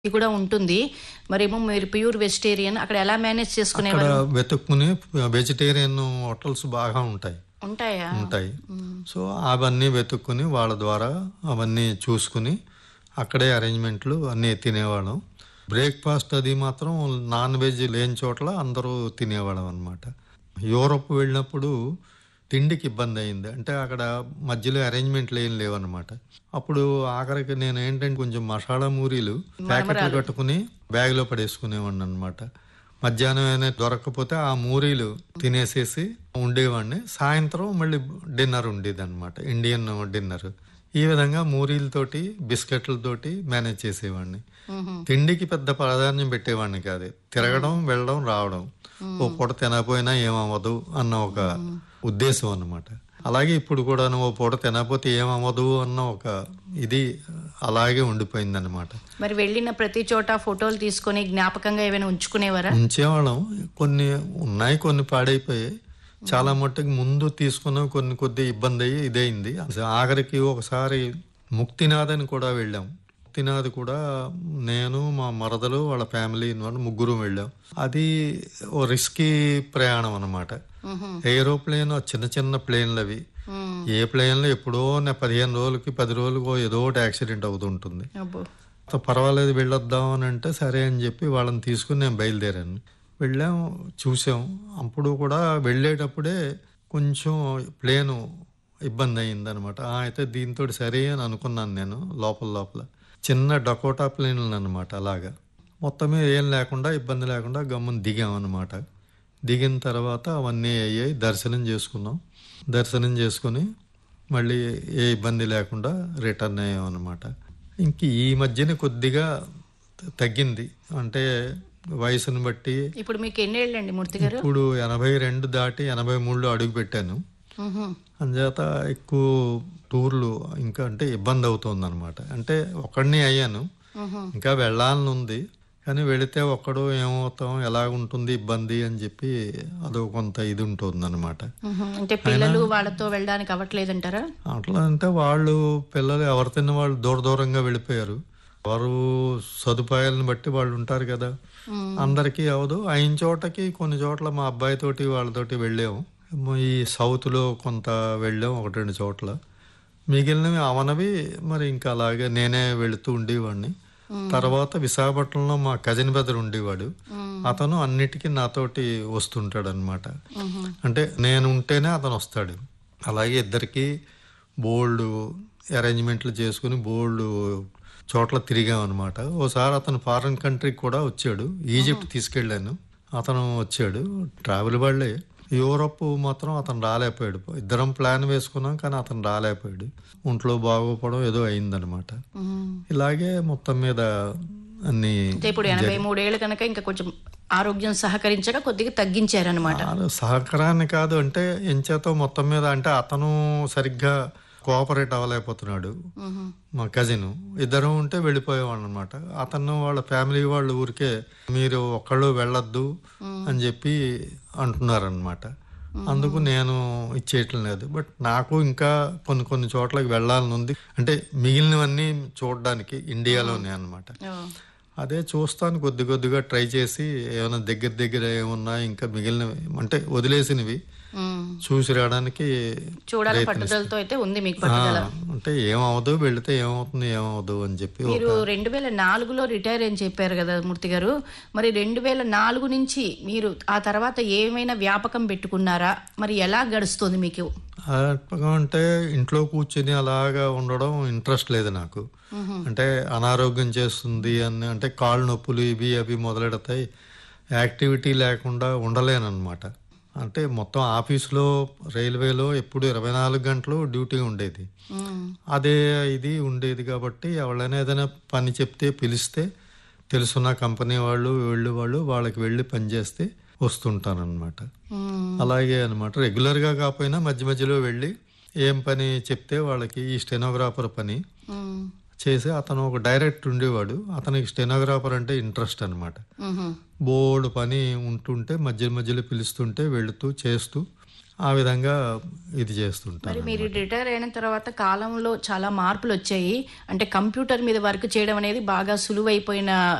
ఇది కూడా ఉంటుంది మరేమో మీరు ప్యూర్ వెజిటేరియన్ అక్కడ ఎలా మేనేజ్ అక్కడ చేసుకునేవారు వెతుక్కుని వెజిటేరియన్ హోటల్స్ బాగా ఉంటాయి ఉంటాయా ఉంటాయి సో అవన్నీ వెతుక్కుని వాళ్ళ ద్వారా అవన్నీ చూసుకుని అక్కడే అరేంజ్మెంట్లు అన్నీ తినేవాళ్ళం బ్రేక్ఫాస్ట్ అది మాత్రం నాన్ వెజ్ లేని చోట్ల అందరూ తినేవాళ్ళం అనమాట యూరోప్ వెళ్ళినప్పుడు తిండికి ఇబ్బంది అయింది అంటే అక్కడ మధ్యలో అరేంజ్మెంట్లు ఏం లేవన్నమాట అప్పుడు ఆఖరికి నేను ఏంటంటే కొంచెం మసాలా మూరీలు ప్యాకెట్లు కట్టుకుని బ్యాగ్లో పడేసుకునేవాడిని అనమాట మధ్యాహ్నం అయినా దొరకకపోతే ఆ మూరీలు తినేసేసి ఉండేవాడిని సాయంత్రం మళ్ళీ డిన్నర్ ఉండేది అనమాట ఇండియన్ డిన్నర్ ఈ విధంగా మూరీలతోటి బిస్కెట్లతోటి మేనేజ్ చేసేవాడిని తిండికి పెద్ద ప్రాధాన్యం పెట్టేవాడిని కాదు తిరగడం వెళ్ళడం రావడం ఓ పూట తినకపోయినా ఏమవ్వదు అన్న ఒక ఉద్దేశం అన్నమాట అలాగే ఇప్పుడు కూడా ఓ పూట తినకపోతే ఏమవ్వదు అన్న ఒక ఇది అలాగే ఉండిపోయింది అనమాట మరి వెళ్ళిన ప్రతి చోట ఫోటోలు తీసుకొని జ్ఞాపకంగా ఏమైనా ఉంచుకునేవారా ఉంచేవాళ్ళం కొన్ని ఉన్నాయి కొన్ని పాడైపోయాయి చాలా మట్టుకు ముందు తీసుకున్న కొన్ని కొద్ది ఇబ్బంది అయ్యి ఇదైంది అసలు ఆఖరికి ఒకసారి ముక్తినాథ్ అని కూడా వెళ్ళాం ముక్తినాథ్ కూడా నేను మా మరదలు వాళ్ళ ఫ్యామిలీ వాళ్ళు ముగ్గురు వెళ్ళాం అది ఓ రిస్కీ ప్రయాణం అనమాట ఏరోప్లేన్ చిన్న చిన్న ప్లేన్లు అవి ఏ ప్లేన్లో ఎప్పుడో నా పదిహేను రోజులకి పది రోజులకో ఏదో ఒకటి యాక్సిడెంట్ అవుతుంటుంది అబ్బో అంత పర్వాలేదు వెళ్ళొద్దాం అని అంటే సరే అని చెప్పి వాళ్ళని తీసుకుని నేను బయలుదేరాను వెళ్ళాం చూసాం అప్పుడు కూడా వెళ్ళేటప్పుడే కొంచెం ప్లేను ఇబ్బంది అయింది అనమాట అయితే దీంతో సరే అని అనుకున్నాను నేను లోపల లోపల చిన్న డకోటా ప్లేన్లు అనమాట అలాగా మొత్తమే ఏం లేకుండా ఇబ్బంది లేకుండా గమ్మున దిగామన్నమాట దిగిన తర్వాత అవన్నీ అయ్యాయి దర్శనం చేసుకున్నాం దర్శనం చేసుకుని మళ్ళీ ఏ ఇబ్బంది లేకుండా రిటర్న్ అయ్యాం అనమాట ఇంక ఈ మధ్యన కొద్దిగా త- తగ్గింది అంటే వయసును బట్టి ఇప్పుడు మీకు ఎన్నేళ్ళండి మూర్తి గారు ఇప్పుడు ఎనభై రెండు దాటి ఎనభై మూడులో అడుగు పెట్టాను మ్హూ. అంచేత ఎక్కువ టూర్లు ఇంకా అంటే ఇబ్బంది అవుతుంది అనమాట అంటే ఒక్కడిని అయ్యాను మ్హూ. ఇంకా వెళ్ళాలని ఉంది కానీ వెళితే ఒక్కడు ఏమవుతాం ఎలా ఉంటుంది ఇబ్బంది అని చెప్పి అదో కొంత ఇది ఉంటుంది అనమాట మ్హూ. అంటే పిల్లలు వాళ్ళతో వెళ్ళడానికి అవ్వట్లేదంటారా అట్లా అంటే వాళ్ళు పిల్లలు ఎవరు తిన్న వాళ్ళు దూర దూరంగా వెళ్ళిపోయారు వారు సదుపాయాలను బట్టి వాళ్ళు ఉంటారు కదా అందరికీ అవదు అయిన చోటకి కొన్ని చోట్ల మా అబ్బాయితోటి వాళ్ళతోటి వెళ్ళాము ఈ సౌత్లో కొంత వెళ్ళాం ఒకటి రెండు చోట్ల మిగిలినవి అవనవి మరి ఇంకా అలాగే నేనే వెళుతూ ఉండేవాడిని తర్వాత విశాఖపట్నంలో మా కజిన్ బ్రదర్ ఉండేవాడు అతను అన్నిటికీ నాతోటి వస్తుంటాడు అనమాట అంటే నేను ఉంటేనే అతను వస్తాడు అలాగే ఇద్దరికి బోల్డ్ అరేంజ్మెంట్లు చేసుకుని బోల్డ్ చోట్ల తిరిగాం అనమాట ఓసారి అతను ఫారెన్ కంట్రీకి కూడా వచ్చాడు ఈజిప్ట్ తీసుకెళ్ళాను అతను వచ్చాడు ట్రావెల్ వాళ్ళే యూరోప్ మాత్రం అతను రాలేకపోయాడు ఇద్దరం ప్లాన్ వేసుకున్నాం కానీ అతను రాలేకపోయాడు ఒంట్లో బాగోపడం ఏదో అయిందనమాట మ్హూ. ఇలాగే మొత్తం మీద అన్ని అంటే ఇప్పుడు ఎనభై మూడేళ్ళు కనుక ఇంకా కొంచెం ఆరోగ్యం సహకరించక కొద్దిగా తగ్గించారనమాట ఆ సహకారాన్ని కాదు అంటే ఎంచేతో మొత్తం మీద అంటే అతను సరిగ్గా కోఆపరేట్ అవ్వలేకపోతున్నాడు మా కజిన్ ఇద్దరు ఉంటే వెళ్ళిపోయేవాళ్ళు అనమాట అతను వాళ్ళ ఫ్యామిలీ వాళ్ళు ఊరికే మీరు ఒక్కళ్ళు వెళ్ళొద్దు అని చెప్పి అంటున్నారనమాట అందుకు నేను ఇచ్చేయటం లేదు బట్ నాకు ఇంకా కొన్ని కొన్ని చోట్లకి వెళ్ళాలని ఉంది అంటే మిగిలినవన్నీ చూడడానికి ఇండియాలోనే అన్నమాట ఓ. అదే చూస్తాను కొద్ది కొద్దిగా ట్రై చేసి ఏమైనా దగ్గర దగ్గర ఏమున్నా ఇంకా మిగిలినవి అంటే వదిలేసినవి మ్. చూసి రావడానికి చూడాలి పట్టుదలతో అయితే ఉంది మీకు ఆ, పట్టుదల అంటే ఏమవదు వెళితే ఏమవుతుంది ఏమవదు అని చెప్పి మీరు రెండు వేల నాలుగులో రిటైర్ అని చెప్పారు కదా మూర్తి గారు మరి రెండు వేల నాలుగు నుంచి మీరు ఆ తర్వాత ఏమైనా వ్యాపకం పెట్టుకున్నారా మరి ఎలా గడుస్తుంది మీకు అట్లా అంటే ఇంట్లో కూర్చొని అలాగా ఉండడం ఇంట్రెస్ట్ లేదు నాకు అంటే అనారోగ్యం చేస్తుంది అని అంటే కాళ్ళు నొప్పులు ఇవి అవి మొదలెడతాయి యాక్టివిటీ లేకుండా ఉండలేనన్నమాట అంటే మొత్తం ఆఫీస్లో రైల్వేలో ఎప్పుడు ఇరవై నాలుగు గంటలు డ్యూటీ ఉండేది మ్. అదే ఇది ఉండేది కాబట్టి ఎవరైనా ఏదైనా పని చెప్తే పిలిస్తే తెలుసున్న కంపెనీ వాళ్ళు వీళ్ళు వాళ్ళు వాళ్ళకి వెళ్ళి పనిచేస్తే వస్తుంటానన్నమాట మ్. అలాగే అనమాట రెగ్యులర్గా కాకపోయినా మధ్య మధ్యలో వెళ్ళి ఏం పని చెప్తే వాళ్ళకి ఈ స్టెనోగ్రాఫర్ పని మ్. చేసి అతను ఒక డైరెక్ట్ ఉండేవాడు అతనికి స్టెనోగ్రాఫర్ అంటే ఇంట్రెస్ట్ అనమాట మ్హూ. బోర్డు పని ఉంటుంటే మధ్య మధ్యలో పిలుస్తుంటే వెళుతూ చేస్తూ ఆ విధంగా ఇది చేస్తుంటాను మరి మీరు రిటైర్ అయిన తర్వాత కాలంలో చాలా మార్పులు వచ్చాయి అంటే కంప్యూటర్ మీద వర్క్ చేయడం అనేది బాగా సులువైపోయిన